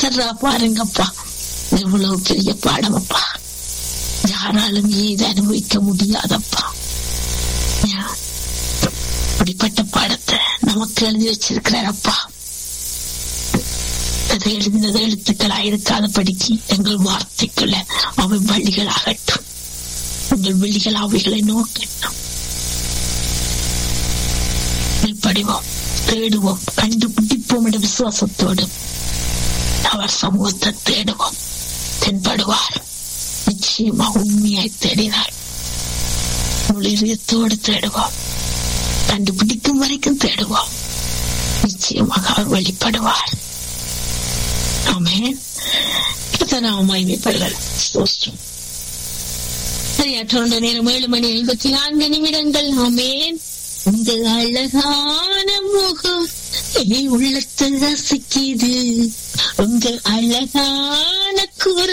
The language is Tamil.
கத்தர்றா பாருங்கப்பா எவ்வளவு பெரிய பாடம் அப்பா யாராலும் இதை அனுபவிக்க முடியாதப்பா யா- அப்படிப்பட்ட பாடத்தை நமக்கு எழுதி வச்சிருக்கிறார் அப்பா அது எழுதினது எழுத்துக்களாக இருக்காதபடிக்கு எங்கள் வார்த்தைக்குள்ள அவை வழிகளாகட்டும் உங்கள் விழிகள் அவைகளை நோக்கட்டும் படிவோம் தேடுவோம் கண்டுபிடிப்போம் என்ற விசுவாசத்தோடு அவர் சமூகத்தை தேடுவோம் தென்படுவார் நிச்சயமா உண்மையாய் தேடினார் முழு இதயத்தோடு தேடுவோம் கண்டுபிடிக்கும் வரைக்கும் தேடுவோம் நிச்சயமாக அவர் வெளிப்படுவார் ஆமென் நாம் மகிமைப்படுகள் ஸ்தோத்திரம் சரியாற்ற நேரம் ஏழு மணி ஐம்பத்தி நான்கு நிமிடங்கள் ஆமேன் உங்க அழகான முகம் என் உள்ளத்தை ரசிக்குது உங்க அழகான குரல்